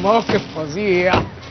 موقف فظيع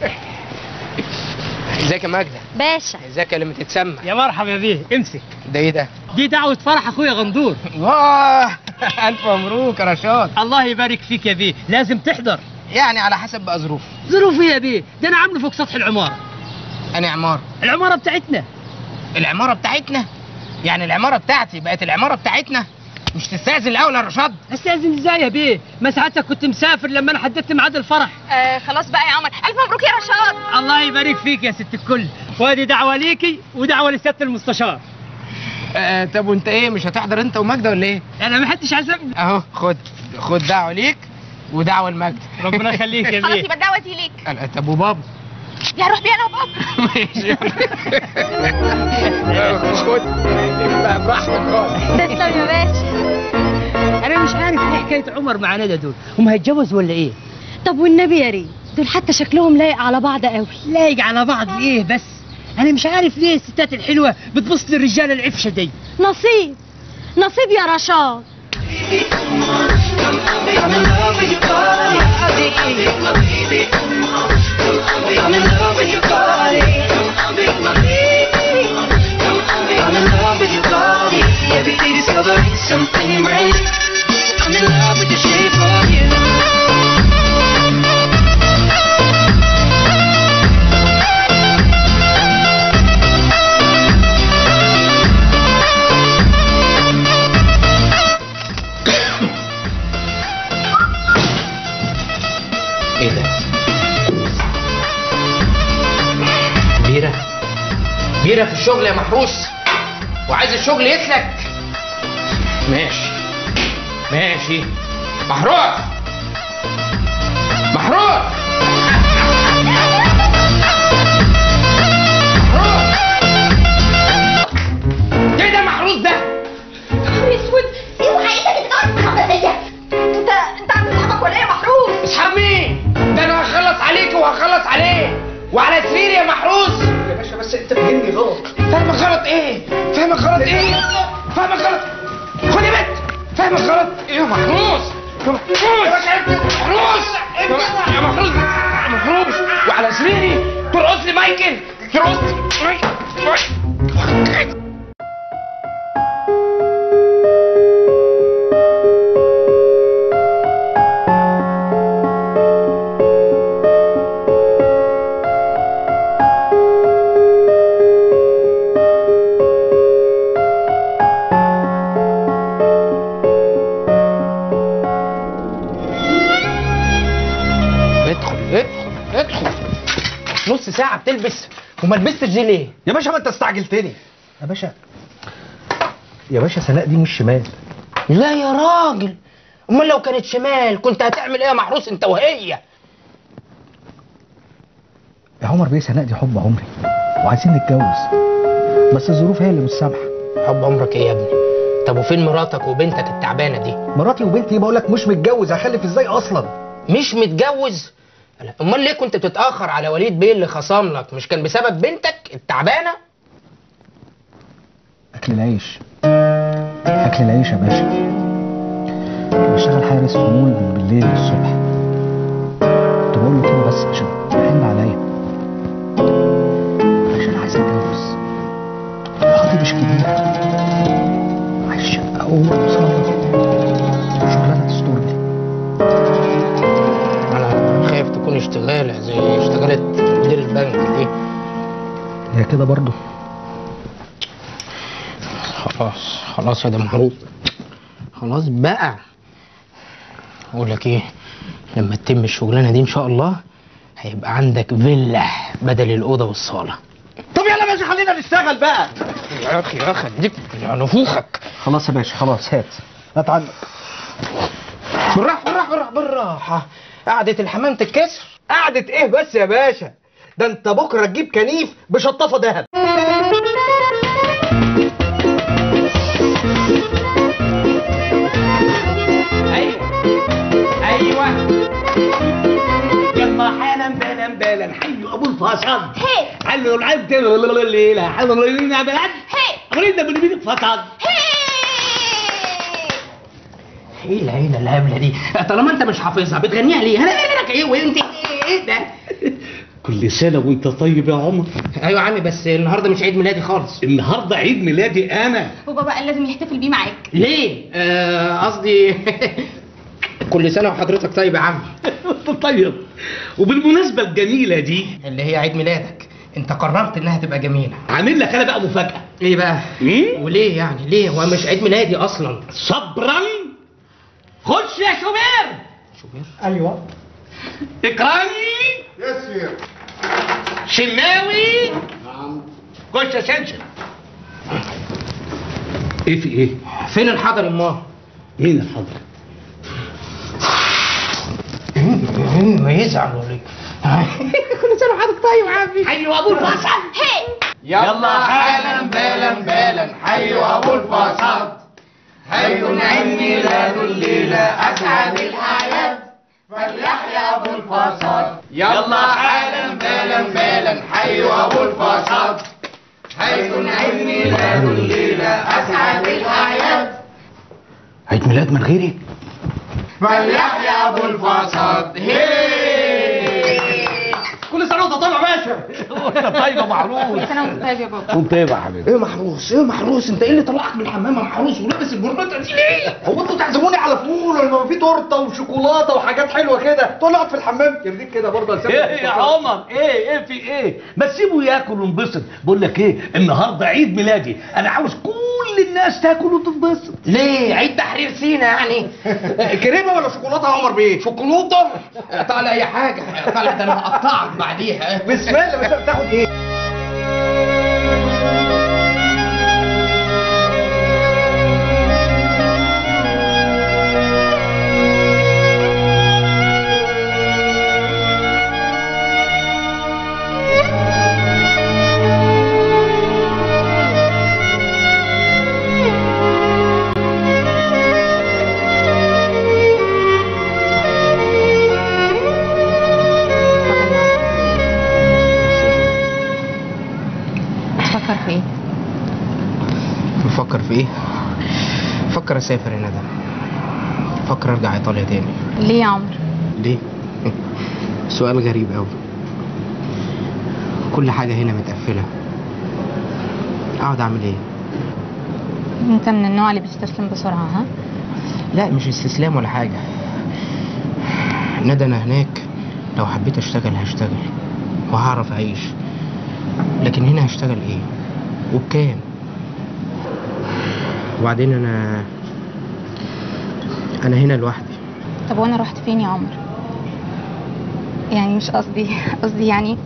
ازيك يا ماجدة باشا ازيك يا لما تتسمى يا مرحبا بيه امسك ده ايه ده دي دعوة فرح اخويا غندور واه الف مبروك يا رشاد الله يبارك فيك يا بيه لازم تحضر يعني على حسب بقى ظروف ظروفي يا بيه ده انا عامله فوق سطح العمارة انا عمارة العمارة بتاعتنا العمارة بتاعتنا يعني العمارة بتاعتي بقت العمارة بتاعتنا مش تستأذن الأول يا رشاد استاذن ازاي يا بيه ما ساعتك كنت مسافر لما انا حددت ميعاد الفرح آه خلاص بقى يا عمر الف مبروك يا رشاد الله يبارك فيك يا ست الكل وادي دعوة ليكي ودعوة لسيادة المستشار آه طب وانت ايه مش هتحضر انت وماجدة ولا ايه انا ما حدش عزمني اهو خد خد دعوة ليك ودعوة لماجدة ربنا يخليك يا خلاص بيه يبقى الدعوه دي ليك قال- طب وبابا يا روح بيها انا وبابا ماشي خد بقى براحتك خالص تسلم يا باشا انا مش عارف ايه حكاية عمر مع ندى دول هم هيتجوزوا ولا ايه طب والنبي يا ريت دول حتى شكلهم لايق على بعض قوي لايق على بعض ايه بس انا مش عارف ليه الستات الحلوة بتبص للرجالة العفشة دي نصيب نصيب يا رشاد I'm in love with your body. My baby. I'm in love with your body. My baby. I'm in love with your body. Every day discovering something brand new. I'm in love with the shape of you. ايه ده بيرة بيرة في الشغل يا محروس وعايز الشغل يسلك ماشي ماشي محروس محروس محروس ايه ده محروس ده نهار اسود اوعى ايدك تتقطع عليا انت انت عند صاحبك ولا ايه يا محروس اصحاب مين ده انا هخلص عليك وهخلص عليه وعلى سريري يا محروس يا باشا بس انت فاهمني غلط فاهمك غلط ايه فاهمك غلط ايه فاهمك غلط خد يا بنت فاهمك غلط ايه يا محروس يا محروس يا باشا انت محروس يا محروس يا محروس وعلى سريري ترقص لي مايكل ترقص لي ادخل ادخل ادخل نص ساعة بتلبس وما لبستش دي ليه؟ يا باشا ما انت استعجلتني يا باشا يا باشا سناء دي مش شمال لا يا راجل امال لو كانت شمال كنت هتعمل ايه يا محروس انت وهي يا عمر بيه سناء دي حب عمري وعايزين نتجوز بس الظروف هي اللي مش سامحه حب عمرك ايه يا ابني طب وفين مراتك وبنتك التعبانه دي مراتي وبنتي بقول لك مش متجوز هخلف ازاي اصلا مش متجوز لا، امال ليه كنت بتتاخر على وليد بيه اللي خصم لك مش كان بسبب بنتك التعبانه اكل العيش اكل العيش يا باشا كنت بشتغل حارس في مول من بالليل للصبح كنت بقول له كده بس عشان يحن عليا عشان عايز اتجوز وخطيبي مش كبير عايز شقه وصاله شغلانه تسترني انا خايف تكون اشتغاله زي اشتغلت مدير البنك دي هي كده برضه خلاص خلاص يا ده محروس خلاص بقى اقول لك ايه لما تتم الشغلانه دي ان شاء الله هيبقى عندك فيلا بدل الاوضه والصاله طب يلا باشا خلينا نشتغل بقى يا اخي يا اخي اديك نفوخك خلاص يا باشا خلاص هات هات عنك بالراحه بالراحه بالراحه بالراحه قعدة الحمام تتكسر قعدة ايه بس يا باشا ده انت بكره تجيب كنيف بشطافه دهب ايوه ايوه يلا حالا بالا بالا حيوا ابو الفصل هي حلوا العبد الليله حلوا الليله بلد هي اريد من بيت فصل هي ايه العيله الهبله دي طالما انت مش حافظها بتغنيها ليه انا قايل لك ايه وانت ايه ايه ده كل سنة وانت طيب يا عمر ايوه يا عمي بس النهارده مش عيد ميلادي خالص النهاردة عيد ميلادي انا وبابا قال لازم يحتفل بيه معاك ليه آه، قصدي كل سنه وحضرتك طيب يا عم طيب وبالمناسبة الجميلة دي اللي هي عيد ميلادك انت قررت انها تبقى جميله عامل لك انا بقى مفاجأة ايه بقى مم؟ وليه يعني ليه هو مش عيد ميلادي اصلا صبرا خش يا شوبير شوبير ايوه اكرامي يس شماوي خش يا سنشن ايه في ايه؟ فين الحضر امال مين الحضر؟ ما يزعل ولا ايه كل سنه وحضرتك طيب يا عمي ايوه ابو الفصل يلا حالا بالا بالا حي ابو الفصاد حي عيد ميلاد الليله اسعد الاعياد فليحيى ابو الفصاد يلا حالا بالا بالا حي ابو الفصاد حي عيد ميلاد الليله اسعد الاعياد عيد ميلاد من غيري؟ فليحيى ابو الفصاد كل سنه وانت طالع يا باشا وانت طيب يا معروف سنه وانت طيب يا بابا وانت طيب يا حبيبي ايه محروس ايه محروس انت ايه اللي طلعك من الحمام يا محروس ولابس البرنيطه دي ليه هو انتوا تعزموني على فول ولا في تورته وشوكولاته وحاجات حلوه كده تقول لي اقعد في الحمام يرضيك كده برضه ايه يا عمر ايه ايه في ايه ما تسيبه ياكل وينبسط بقول لك ايه النهارده عيد ميلادي انا عاوز كل الناس تاكل وتنبسط ليه عيد تحرير سينا يعني كريمه ولا شوكولاته يا عمر بيه شوكولاته طالع اي حاجه طالع ده انا هقطعك بعديها بسم الله مش بتاخد ايه بتفكر في ايه بفكر في ايه بفكر اسافر يا ندى بفكر ارجع ايطاليا تاني ليه يا عمرو ليه سؤال غريب قوي كل حاجه هنا متقفله اقعد اعمل ايه انت من النوع اللي بيستسلم بسرعه ها لا مش استسلام ولا حاجة ندى أنا هناك لو حبيت أشتغل هشتغل وهعرف أعيش لكن هنا هشتغل إيه وبكام وبعدين أنا أنا هنا لوحدي طب وانا رحت فين يا عمرو يعني مش قصدي قصدي يعني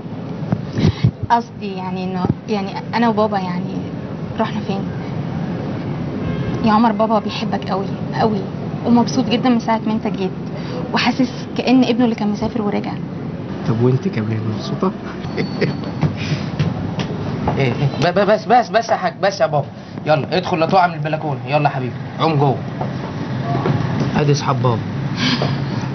قصدي يعني انه يعني انا وبابا يعني رحنا فين يا عمر بابا بيحبك قوي قوي ومبسوط جدا من ساعه ما انت جيت وحاسس كأن ابنه اللي كان مسافر ورجع طب وأنت كمان مبسوطة؟ إيه إيه ب- ب- بس بس بس يا حاج بس يا بابا يلا ادخل لا تقع من البلكونة يلا يا حبيبي عوم جوه ادي اصحاب بابا